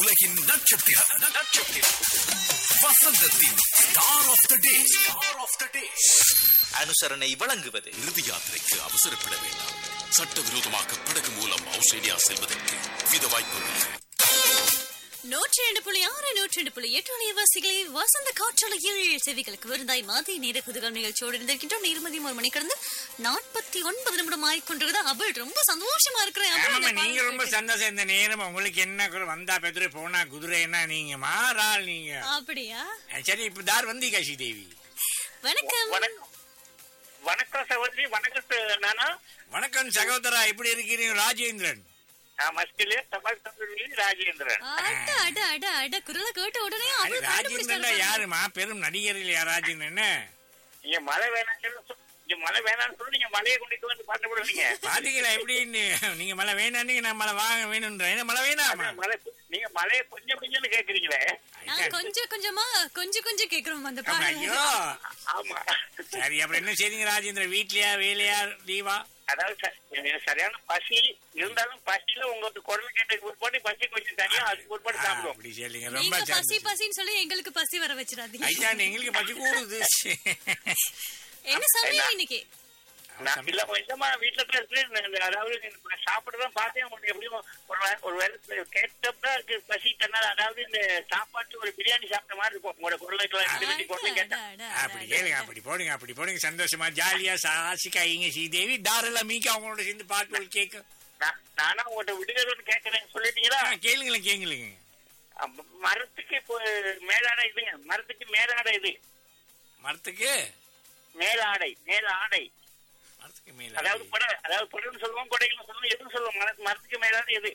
உலகின் நட்சத்திரம் நட்சத்திரம் வசந்தத்தின் star of the day star of the day அனுசரணை வழங்குவது இறுதி யாத்திரைக்கு அவசரப்பட வேண்டாம் சட்டவிரோதமாக படகு மூலம் ஆஸ்திரேலியா செல்வதற்கு வித வாய்ப்புள்ளது நூற்றி ரெண்டு புள்ளி ஆறு நூற்றி ரெண்டு புள்ளி எட்டு அலைவாசிகளை வசந்த காற்றலையில் செவிகளுக்கு விருந்தாய் மாதிரி நேர குதுகம் நிகழ்ச்சியோடு இருந்திருக்கின்றோம் நிர்மதி ஒரு மணி கடந்து நாற்பத்தி ஒன்பது நிமிடம் ஆயிக்கொண்டிருக்குது அவள் ரொம்ப சந்தோஷமா இருக்கிறேன் அவள் ஆமாம்மா இந்த நீங்க பாடல் ரொம்ப கேட்டு. சந்தோஷம் இந்த நேரம் உங்களுக்கு என்ன குறை? வந்தா பெதுரை போனா குதிரைன்னா நீங்க மாறாள் நீங்க அப்படியா சரி இப்ப தார் வந்தீங்க ஸ்ரீதேவி வணக்கம் வணக்கம் வணக்கம் சகோதரி வணக்கம் ச- நானா வணக்கம் சகோதரா எப்படி இருக்கிறீங்க ராஜேந்திரன் நான் மஸ்கிலே தமிழ் தமிழ் ராஜேந்திரன் அட அட அட அட குரலை கேட்ட உடனே அது அவள் ராஜேந்திரன் கண்டுபிடிச்சாரு யாருமா பெரும் நடிகர் இல்லையா ராஜேந்திரன் நீங்க மழை வேணாம்னு சொல்லி இங்க மழை வேணாம்னு சொல்லி நீங்க மழையை கொண்டுட்டு வந்து பாட்டு போடுவீங்க பாத்தீங்களா எப்படின்னு நீங்க மழை வேணான்னு நான் மழை வாங்க வேணும்ன்ற என்ன மழை வேணாமா மழை நீங்க மழையை கொஞ்சம் கொஞ்சம்னு கேக்குறீங்களே நான் கொஞ்சம் கொஞ்சமா கொஞ்சம் கொஞ்சம் கேக்குறோம் அந்த ஆமா, பாடல் ஐயோ ஆமா சரி அப்புறம் என்ன செய்றீங்க ராஜேந்திரன் வீட்லயா வேலையா லீவா அதாவது ச- எனக்கு சரியான பசி இருந்தாலும் பசியில உங்களுக்கு குரல் கேட்டதுக்கு பிற்பாடு பசி கொஞ்சம் தனியா அதுக்கு பிற்பாடு ஆ, சாப்பிடுவோம் அப்படி சொல்லுங்க ரொம்ப நீங்க பசி சந்தோஷம். பசின்னு சொல்லி எங்களுக்கு பசி வர வச்சிடாதீங்க ஐயா எங்களுக்கு பசி கூடுது என்ன சமையல் இன்னைக்கு நான் இல்ல கொஞ்சமா வீட்டுல தான் இருக்கு இந்த- அதாவது இந்த சாப்பிடதான் பார்த்தேன் உங்களுக்கு எப்படியும் ஒரு வே- ஒரு வேலை கேட்டப்பா இருக்கு பசி தன்னால் அதாவது இந்த சாப்பாட்டு ஒரு பிரியாணி சாப்பிட்ட மாதிரி இருக்கும் உங்களோட குரலுக்கெல்லாம் ரெண்டு பேட்டி கொண்டு அட, கேட்டேன் அட, அப்படி அட, கேளுங்க அட. அப்படி போடுங்க அப்படி போடுங்க சந்தோஷமா ஜாலியா சாசிக்காயிங்க ஸ்ரீதேவி தாராளம் மீக்க அவங்களோட சேர்ந்து பாட்டு கேட்க நான்- நானா உங்கள்ட்ட விடுதலைன்னு கேட்கறேன் சொல்லிட்டீங்களா கேளுங்களேன் கேளுங்க அப்ப மரத்துக்கு இப்போ மேலாடை இதுங்க மரத்துக்கு மேலாடை இது மரத்துக்கு மேலாடை மேலாடை மரத்துக்கு மேல அதாவது கொடை அதாவது கொடைன்னு சொல்லுவோம் கொடைன்னு சொல்லுவோம் எதுவும் சொல்லுவோம் மர- மரத்துக்கு மேலாடை எது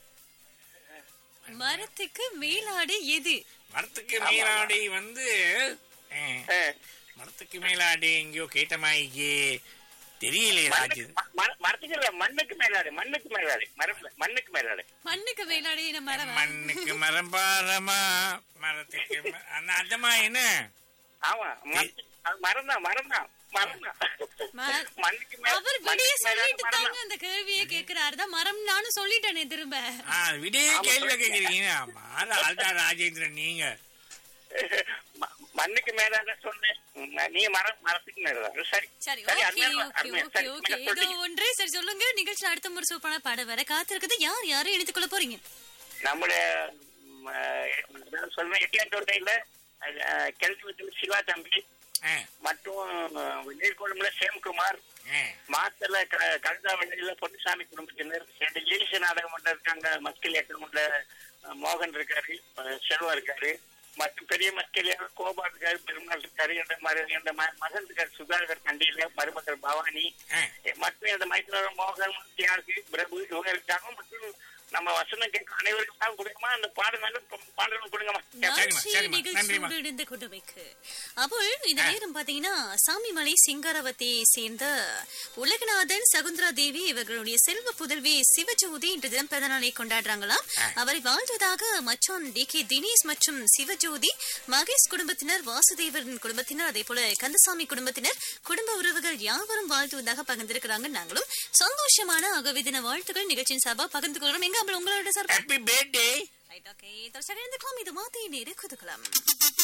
மரத்துக்கு மேலாடு எது மரத்துக்கு மேலாடை வந்து அஹ், அஹ், மரத்துக்கு மேலாடை எங்கேயோ கேட்ட மாய்க்கு தெரியலையே ராஜு மண்ணுக்கு- ம- மர- மரத்துக்கு இல்ல மண்ணுக்கு மேலாடை மண்ணுக்கு மேலாடை மரம் இல்ல, மண்ணுக்கு மேலாடை மண்ணுக்கு மேலாடு என்ன மரம் மண்ணுக்கு மரம் பாரமா மரத்துக்கு ம- அந்த- அந்தமா என்ன ஆமா மரத்து- அது மரம் தான் மரம் தான் மரம் தான் ம- மண்ணுக்கு மேல அவர் விடிய மண்ணுக்கு மேலாடை சொல்லிட்டு மரம் தாங்க அந்த கேள்வியை கேக்குறாரு தான் மரம் நானும் சொல்லிட்டேனே திரும்ப ஆ, விடிய கேள்வி கேக்குறீங்க ஆமா ஆள்தா ராஜேந்திரன் நீங்க ம- மண்ணுக்கு மேலாட சொன்னேன் ம- நீ மரம் மரத்துக்கு மேலாட சரி சரி சரி ஓகே அருமையா ஓகே அருமையா ஓகே சரி ஓகே மேல இதோ சொல்லிட்டீங்க. ஒன்றே சரி சொல்லுங்க நிகழ்ச்சி அடுத்த முறை சூப்பரான பாட வர காத்திருக்குது யார் யாரும் இணைத்துக் கொள்ள போறீங்க நம்முடைய ம, அதாவது சொல்றேன் எட்டியான் தோட்டையில கெல்வி சிவா தம்பி ஆ, மற்றும் நீர்கொழும்புல சேம்குமார் ஆ. மாத்தல கழுதாவண்டியில பொன்னுசாமி குடும்பத்தினர் ரெண்டு ஈலிச நாடகம் மன்றம் இருக்காங்க மக்கள் ஏற்றமுள்ள மோகன் இருக்காரு அஹ், செல்வம் இருக்காரு மற்றும் பெரிய மக்கள் கோபா இருக்காரு பெருமாள் இருக்காரு என்ற மாதிரி என்ற ம- மகன் இருக்காரு சுதாகர் கண்டியில மருமகள் பவானி ஆ. மற்றும் இந்த மைத்திர மோகன் தியாகு பிரபு இவங்க இருக்காங்க மற்றும் நம்ம வசனம் கேட்க அனைவருக்கும் தான் கொடுக்குமா அந்த பாடல்களும் பாடல்கள் கொடுங்கம்மா சரிம்மா, நன்றி சரிம்மா, நன்றிம்மா. நிகழ்ச்சியோடு இணைந்து கொண்டமைக்கு அப்போ இந்த நேரம் பாத்தீங்கன்னா சாமிமலை சிங்காரவத்தியை சேர்ந்த உலகநாதன் சகுந்தரா தேவி இவர்களுடைய செல்வ புதல்வி சிவஜோதி இன்று தினம் பிறந்த நாளை கொண்டாடுறாங்களாம் அவரை வாழ்வதாக மச்சான் டி கே தினேஷ் மற்றும் சிவஜோதி மகேஷ் குடும்பத்தினர் வாசுதேவரின் குடும்பத்தினர் அதே போல கந்தசாமி குடும்பத்தினர் குடும்ப உறவுகள் யாவரும் வாழ்த்துவதாக பகிர்ந்திருக்கிறாங்க நாங்களும் சந்தோஷமான அகவிதின வாழ்த்துக்கள் நிகழ்ச்சியின் சார்பா பகிர்ந்து கொள்கிறோம் எங்க அப்படி உங்களோட சார்பா ஹாப்பி பர்த்டே ரைட் ஓகே தொடர்ச்சியாக இருந்துக்கலாம் இது மாதிரி நேரு குதுகலாம்